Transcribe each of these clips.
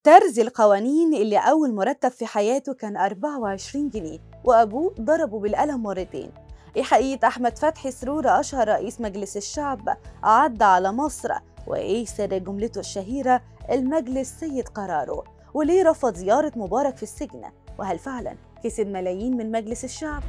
ترزي القوانين اللي أول مرتب في حياته كان 24 جنيه وأبوه ضربه بالقلم مرتين إيه حقيقة أحمد فتحي سرور أشهر رئيس مجلس الشعب عدى على مصر وإيه سر جملته الشهيرة المجلس سيد قراره وليه رفض زيارة مبارك في السجن وهل فعلا كسب ملايين من مجلس الشعب؟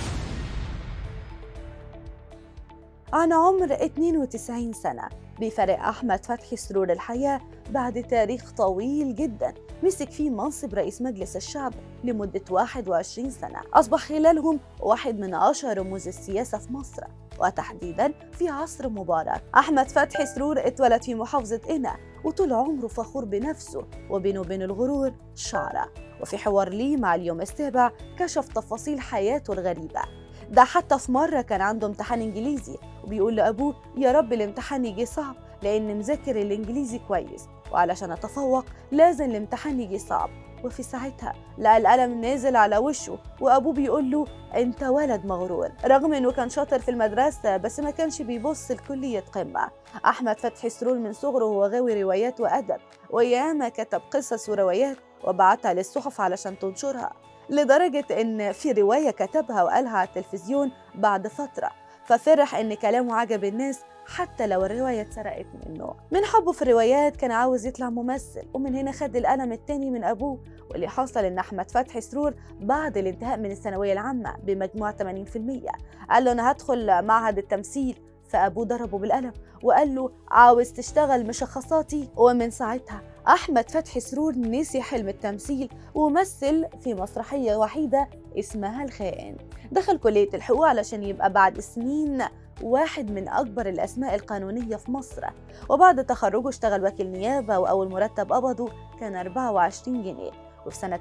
عن عمر 92 سنة بيفارق أحمد فتحي سرور الحياة بعد تاريخ طويل جدا مسك فيه منصب رئيس مجلس الشعب لمدة 21 سنة أصبح خلالهم واحد من أشهر رموز السياسة في مصر وتحديدا في عصر مبارك أحمد فتحي سرور اتولد في محافظة قنا وطول عمره فخور بنفسه وبينه وبين الغرور شعرة وفي حوار ليه مع اليوم السابع كشف تفاصيل حياته الغريبة ده حتى في مرة كان عنده امتحان إنجليزي وبيقول لأبوه يا رب الامتحان يجي صعب لأن مذاكر الإنجليزي كويس وعلشان أتفوق لازم الامتحان يجي صعب وفي ساعتها لقى القلم نازل على وشه وابوه بيقول له انت ولد مغرور رغم انه كان شاطر في المدرسه بس ما كانش بيبص لكليه قمه احمد فتحي سرور من صغره وهو غاوي روايات وادب وياما كتب قصص وروايات وبعتها للصحف علشان تنشرها لدرجة إن في رواية كتبها وقالها على التلفزيون بعد فترة ففرح إن كلامه عجب الناس حتى لو الرواية اتسرقت منه من حبه في الروايات كان عاوز يطلع ممثل ومن هنا خد القلم التاني من أبوه واللي حصل إن أحمد فتحي سرور بعد الانتهاء من الثانوية العامة بمجموع 80% قال له أنا هدخل معهد التمثيل فأبوه ضربه بالقلم وقال له عاوز تشتغل مشخصاتي ومن ساعتها أحمد فتحي سرور نسي حلم التمثيل ومثل في مسرحية وحيدة اسمها الخائن دخل كلية الحقوق علشان يبقى بعد سنين واحد من أكبر الأسماء القانونية في مصر وبعد تخرجه اشتغل وكيل نيابة وأول مرتب قبضه كان 24 جنيه وفي سنة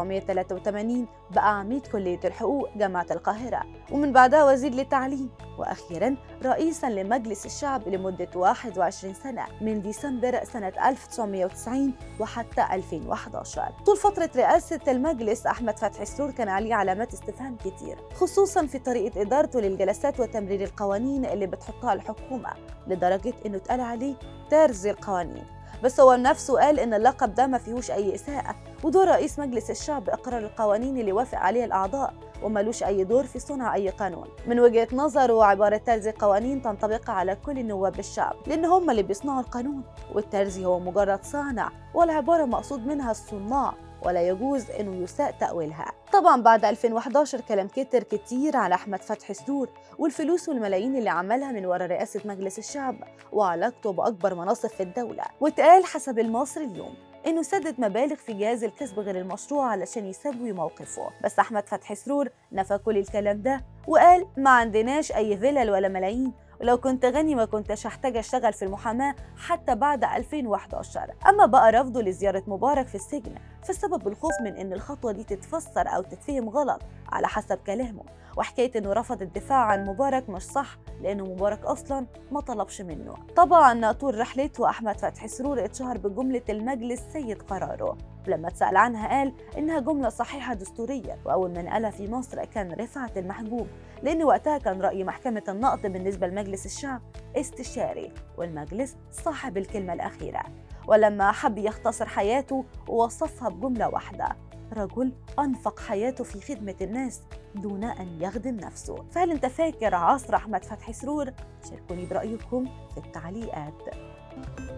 1983 بقى عميد كلية الحقوق جامعة القاهرة ومن بعدها وزير للتعليم وأخيرا رئيسا لمجلس الشعب لمدة 21 سنة من ديسمبر سنة 1990 وحتى 2011 طول فترة رئاسة المجلس أحمد فتحي سرور كان عليه علامات استفهام كتير خصوصا في طريقة إدارته للجلسات وتمرير القوانين اللي بتحطها الحكومة لدرجة إنه اتقال عليه ترزي القوانين بس هو نفسه قال ان اللقب ده ما فيهوش اي اساءه ودور رئيس مجلس الشعب اقرار القوانين اللي وافق عليها الاعضاء وملوش اي دور في صنع اي قانون من وجهه نظره عباره ترزي القوانين تنطبق على كل نواب الشعب لان هم اللي بيصنعوا القانون والترزي هو مجرد صانع والعباره مقصود منها الصناع ولا يجوز انه يساء تاويلها طبعا بعد 2011 كلام كتر كتير على احمد فتحي سرور والفلوس والملايين اللي عملها من ورا رئاسه مجلس الشعب وعلاقته باكبر مناصب في الدوله واتقال حسب المصري اليوم انه سدد مبالغ في جهاز الكسب غير المشروع علشان يسوي موقفه بس احمد فتحي سرور نفى كل الكلام ده وقال ما عندناش اي فلل ولا ملايين ولو كنت غني ما كنتش هحتاج اشتغل في المحاماة حتى بعد 2011 أما بقى رفضه لزيارة مبارك في السجن فالسبب الخوف من إن الخطوة دي تتفسر أو تتفهم غلط على حسب كلامه وحكاية إنه رفض الدفاع عن مبارك مش صح لأنه مبارك أصلا ما طلبش منه طبعا طول رحلته أحمد فتحي سرور اتشهر بجملة المجلس سيد قراره ولما اتسأل عنها قال إنها جملة صحيحة دستوريا وأول من قالها في مصر كان رفعت المحجوب لأن وقتها كان رأي محكمة النقض بالنسبة لمجلس الشعب استشاري والمجلس صاحب الكلمة الأخيرة ولما حب يختصر حياته وصفها بجملة واحدة رجل أنفق حياته في خدمة الناس دون أن يخدم نفسه فهل أنت فاكر عصر أحمد فتحي سرور؟ شاركوني برأيكم في التعليقات